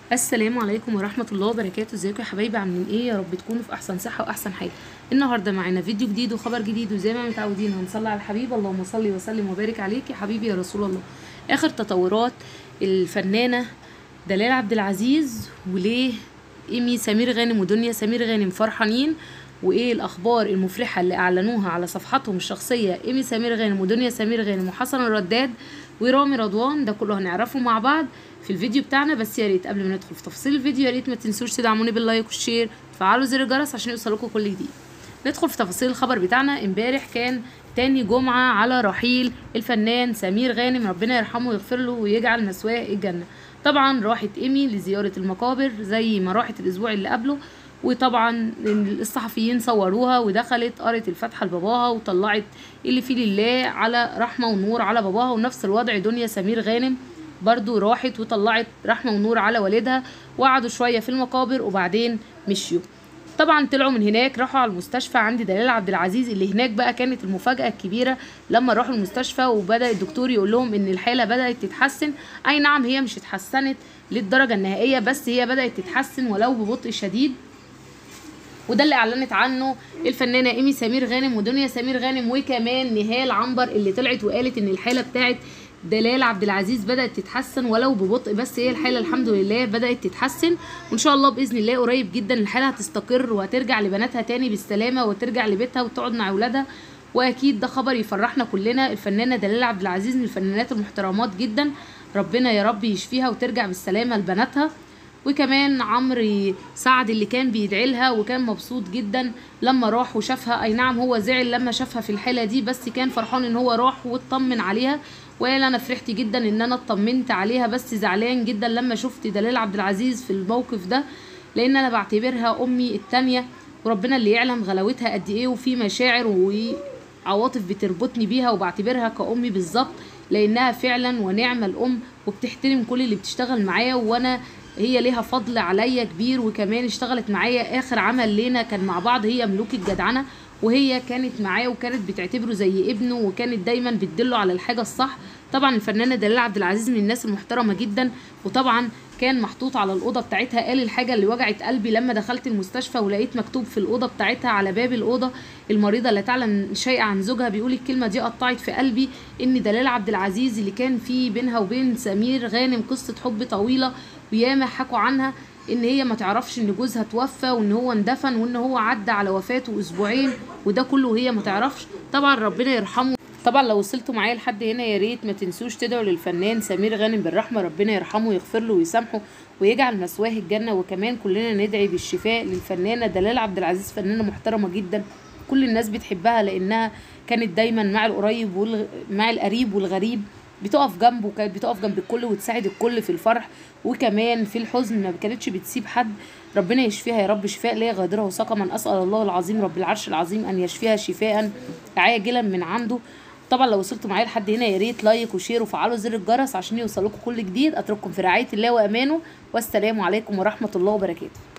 السلام عليكم ورحمة الله وبركاته ازيكم يا حبايبي عاملين ايه يا رب تكونوا في احسن صحة واحسن حال النهاردة معانا فيديو جديد وخبر جديد وزي ما متعودين هنصلي على الحبيب اللهم صل وسلم وبارك عليك يا حبيبي يا رسول الله اخر تطورات الفنانة دلال عبد العزيز وليه ايمي سمير غانم ودنيا سمير غانم فرحانين وايه الاخبار المفرحه اللي اعلنوها على صفحاتهم الشخصيه ايمي سمير غانم ودنيا سمير غانم وحسن الرداد ورامي رضوان ده كله هنعرفه مع بعض في الفيديو بتاعنا بس يا ريت قبل ما ندخل في تفاصيل الفيديو يا ريت ما تنسوش تدعموني باللايك والشير وتفعلوا زر الجرس عشان يوصلكم كل جديد ندخل في تفاصيل الخبر بتاعنا امبارح كان تاني جمعة على رحيل الفنان سمير غانم ربنا يرحمه ويغفر له ويجعل مثواه الجنة طبعا راحت ايمي لزيارة المقابر زي ما راحت الاسبوع اللي قبله وطبعا الصحفيين صوروها ودخلت قرت الفاتحه لباباها وطلعت اللي فيه لله على رحمه ونور على باباها ونفس الوضع دنيا سمير غانم برضو راحت وطلعت رحمه ونور على والدها وقعدوا شويه في المقابر وبعدين مشيوا طبعا طلعوا من هناك راحوا على المستشفى عند دلال عبد العزيز اللي هناك بقى كانت المفاجاه الكبيره لما راحوا المستشفى وبدا الدكتور يقول لهم ان الحاله بدات تتحسن اي نعم هي مش اتحسنت للدرجه النهائيه بس هي بدات تتحسن ولو ببطء شديد وده اللي اعلنت عنه الفنانه ايمي سمير غانم ودنيا سمير غانم وكمان نهال عنبر اللي طلعت وقالت ان الحاله بتاعت دلال عبد العزيز بدات تتحسن ولو ببطء بس هي الحاله الحمد لله بدات تتحسن وان شاء الله باذن الله قريب جدا الحاله هتستقر وهترجع لبناتها تاني بالسلامه وترجع لبيتها وتقعد مع اولادها واكيد ده خبر يفرحنا كلنا الفنانه دلال عبد العزيز من الفنانات المحترمات جدا ربنا يا رب يشفيها وترجع بالسلامه لبناتها وكمان عمرو سعد اللي كان بيدعي لها وكان مبسوط جدا لما راح وشافها اي نعم هو زعل لما شافها في الحاله دي بس كان فرحان ان هو راح واطمن عليها وقال انا فرحت جدا ان انا اطمنت عليها بس زعلان جدا لما شفت دلال عبد العزيز في الموقف ده لان انا بعتبرها امي التانية وربنا اللي يعلم غلاوتها قد ايه وفي مشاعر وعواطف بتربطني بيها وبعتبرها كامي بالظبط لانها فعلا ونعمه الام وبتحترم كل اللي بتشتغل معايا وانا هي ليها فضل عليا كبير وكمان اشتغلت معايا اخر عمل لينا كان مع بعض هي ملوك الجدعنه وهي كانت معاه وكانت بتعتبره زي ابنه وكانت دايما بتدله على الحاجه الصح طبعا الفنانه دلال عبد العزيز من الناس المحترمه جدا وطبعا كان محطوط على الاوضه بتاعتها قال الحاجه اللي وجعت قلبي لما دخلت المستشفى ولقيت مكتوب في الاوضه بتاعتها على باب الاوضه المريضه لا تعلم شيء عن زوجها بيقول الكلمه دي قطعت في قلبي ان دلال عبد العزيز اللي كان في بينها وبين سمير غانم قصه حب طويله وياما حكوا عنها ان هي ما تعرفش ان جوزها توفى وان هو اندفن وان هو عدى على وفاته اسبوعين وده كله وهي ما تعرفش طبعا ربنا يرحمه طبعا لو وصلتوا معايا لحد هنا يا ريت ما تنسوش تدعوا للفنان سمير غانم بالرحمه ربنا يرحمه ويغفر له ويسامحه ويجعل مثواه الجنه وكمان كلنا ندعي بالشفاء للفنانه دلال عبد العزيز فنانه محترمه جدا كل الناس بتحبها لانها كانت دايما مع القريب والغ... مع القريب والغريب بتقف جنبه كانت بتقف جنب الكل وتساعد الكل في الفرح وكمان في الحزن ما كانتش بتسيب حد ربنا يشفيها يا رب شفاء لا يغادره سقما اسال الله العظيم رب العرش العظيم ان يشفيها شفاء عاجلا من عنده طبعا لو وصلتوا معايا لحد هنا يا ريت لايك وشير وفعلوا زر الجرس عشان يوصلكم كل جديد اترككم في رعايه الله وامانه والسلام عليكم ورحمه الله وبركاته